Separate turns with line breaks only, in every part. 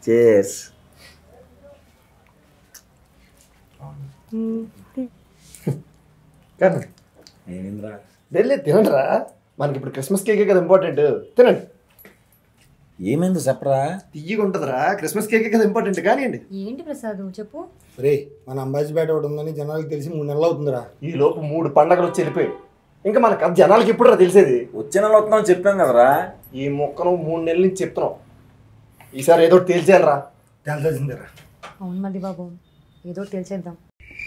chairs
కానీ
ఏమింద్రా
వెళ్ళి తినండిరా మనకి ఇప్పుడు క్రిస్మస్ కేకే కదా ఇంపార్టెంట్ తినండి
ఏమైంది చెప్పరా
తీయగా ఉంటుందిరా క్రిస్మస్ కేకే కదా ఇంపార్టెంట్ కానివ్వండి
ఏంటి ప్రసాద్ చెప్పు
రే మన అంబాజీపేట ఒకటి ఉందని జనాలకు తెలిసి మూడు నెలలు అవుతుందిరా
ఈ లోపు మూడు పండగలు వచ్చి వెళ్ళిపోయి ఇంకా మన కథ జనాలకి ఎప్పుడు తెలిసేది
వచ్చే నెల వస్తున్నాం చెప్పాం కదరా
ఈ మొక్కను మూడు నెలల నుంచి చెప్తున్నాం ఈసారి ఏదో ఒకటి తేల్చేయాలరా
తెలిసిందిరా
అవును మళ్ళీ బాబు ఏదో ఒకటి తెలిసేద్దాం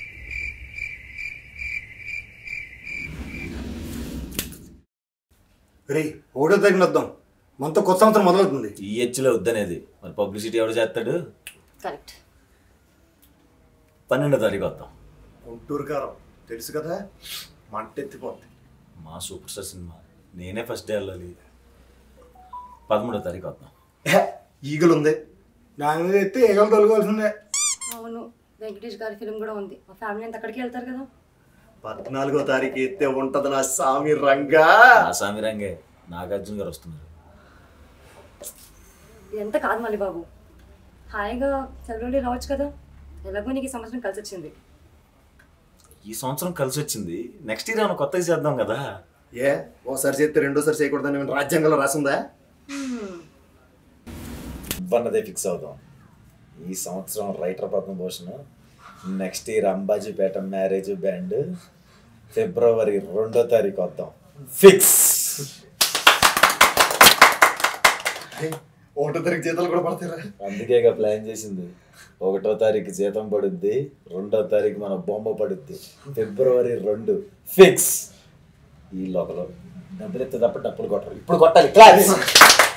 రే ఒకటో తగిన వద్దాం మనతో కొత్త సంవత్సరం మొదలవుతుంది
ఈ హెచ్లో వద్దనేది మరి పబ్లిసిటీ ఎవడు చేస్తాడు
కరెక్ట్
పన్నెండో తారీఖు వద్దాం
గుంటూరు కారం తెలుసు కదా మంట ఎత్తిపోద్ది
మా సూపర్ స్టార్ సినిమా నేనే ఫస్ట్ డే వెళ్ళాలి పదమూడో తారీఖు వద్దాం
ఏ, ఈగలు ఉంది
దాని మీద ఎత్తే ఏగలు తొలగాల్సిందే
అవును వెంకటేష్ గారి ఫిల్మ్ కూడా ఉంది మా ఫ్యామిలీ అంతా అక్కడికి వెళ్తారు కదా
పద్నాలుగో తారీఖు ఎత్తే ఉంటది నా సామి రంగా
ఆ సామి రంగే నాగార్జున గారు వస్తున్నారు
ఎంత కాదు మళ్ళీ బాబు హాయిగా సెలవులు రావచ్చు కదా ఎలాగో నీకు ఈ సంవత్సరం కలిసి వచ్చింది
ఈ సంవత్సరం కలిసి వచ్చింది నెక్స్ట్ ఇయర్ ఏమైనా కొత్తగా చేద్దాం కదా
ఏ ఓసారి చేస్తే రెండోసారి చేయకూడదని ఏమైనా రాజ్యాంగంలో రాసిందా
అన్నదే ఫిక్స్ అవుదాం ఈ సంవత్సరం writer Padmabhushan next year Ambajipeta marriage band ఫిబ్రవరి రెండో తారీఖు వద్దాం ఫిక్స్
ఒకటో తారీఖు జీతాలు కూడా పడతారా
అందుకేగా ప్లాన్ చేసింది ఒకటో తారీఖు జీతం పడుద్ది రెండో తారీఖు మన బొమ్మ పడుద్ది ఫిబ్రవరి రెండు ఫిక్స్ ఈ లోపల డబ్బులు ఎత్తే తప్ప డబ్బులు కొట్టరు ఇప్పుడు కొట్టాలి క్లాస్